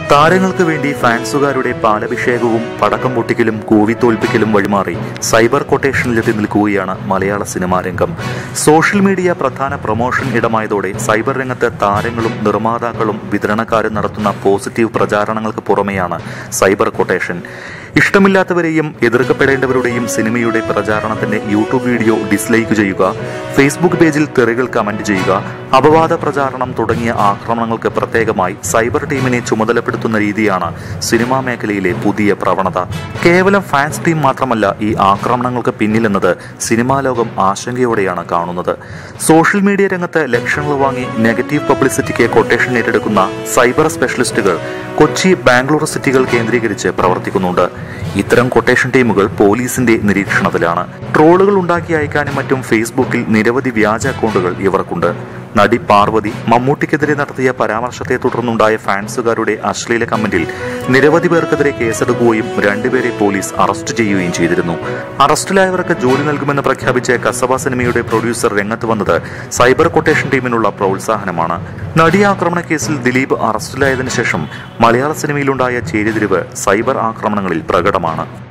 താരങ്ങൾക്ക് വേണ്ടി ഫാൻസുകാരുടെ പാലഭിഷേകവും പടക്കം പൊട്ടിക്കലും കൂവിത്തോൽപ്പിക്കലും വഴിമാറി സൈബർ കൊട്ടേഷനിലെത്തി നിൽക്കുകയാണ് മലയാള സിനിമാ രംഗം സോഷ്യൽ മീഡിയ പ്രധാന പ്രൊമോഷൻ ഇടമായതോടെ സൈബർ രംഗത്ത് താരങ്ങളും നിർമ്മാതാക്കളും വിതരണക്കാരും നടത്തുന്ന പോസിറ്റീവ് പ്രചാരണങ്ങൾക്ക് പുറമെയാണ് സൈബർ കൊട്ടേഷൻ ഇഷ്ടമില്ലാത്തവരെയും എതിർക്കപ്പെടേണ്ടവരുടെയും സിനിമയുടെ പ്രചാരണത്തിന്റെ യൂട്യൂബ് വീഡിയോ ഡിസ്ലൈക്ക് ചെയ്യുക ഫേസ്ബുക്ക് പേജിൽ തെറികൾ കമന്റ് ചെയ്യുക അപവാദ പ്രചാരണം തുടങ്ങിയ ആക്രമണങ്ങൾക്ക് പ്രത്യേകമായി സൈബർ ടീമിനെ ചുമതലപ്പെടുത്തുന്ന രീതിയാണ് സിനിമാ മേഖലയിലെ പുതിയ പ്രവണത കേവലം ഫാൻസ് ടീം മാത്രമല്ല ഈ ആക്രമണങ്ങൾക്ക് പിന്നിലെന്നത് സിനിമാ ലോകം ആശങ്കയോടെയാണ് കാണുന്നത് സോഷ്യൽ മീഡിയ രംഗത്ത് ലക്ഷങ്ങൾ വാങ്ങി നെഗറ്റീവ് പബ്ലിസിറ്റിക്ക് കൊട്ടേഷൻ ഏറ്റെടുക്കുന്ന സൈബർ സ്പെഷ്യലിസ്റ്റുകൾ കൊച്ചി ബാംഗ്ലൂർ സിറ്റികൾ കേന്ദ്രീകരിച്ച് പ്രവർത്തിക്കുന്നുണ്ട് ഇത്തരം കൊട്ടേഷൻ ടീമുകൾ പോലീസിന്റെ നിരീക്ഷണത്തിലാണ് ട്രോളുകൾ ഉണ്ടാക്കി അയക്കാനും മറ്റും ഫേസ്ബുക്കിൽ നിരവധി വ്യാജ അക്കൗണ്ടുകൾ ഇവർക്കുണ്ട് നടി പാർവതി മമ്മൂട്ടിക്കെതിരെ നടത്തിയ പരാമർശത്തെ തുടർന്നുണ്ടായ ഫാൻസുകാരുടെ അശ്ലീല കമന്റിൽ നിരവധി പേർക്കെതിരെ കേസെടുക്കുകയും രണ്ടുപേരെ പോലീസ് അറസ്റ്റ് ചെയ്യുകയും ചെയ്തിരുന്നു അറസ്റ്റിലായവർക്ക് ജോലി നൽകുമെന്ന് പ്രഖ്യാപിച്ച കസബ സിനിമയുടെ പ്രൊഡ്യൂസർ രംഗത്ത് വന്നത് സൈബർ കൊട്ടേഷൻ ടീമിനുള്ള പ്രോത്സാഹനമാണ് നടി ആക്രമണ കേസിൽ ദിലീപ് അറസ്റ്റിലായതിനു ശേഷം മലയാള സിനിമയിലുണ്ടായ ചേരിതിരിവ് സൈബർ ആക്രമണങ്ങളിൽ പ്രകടമാണ്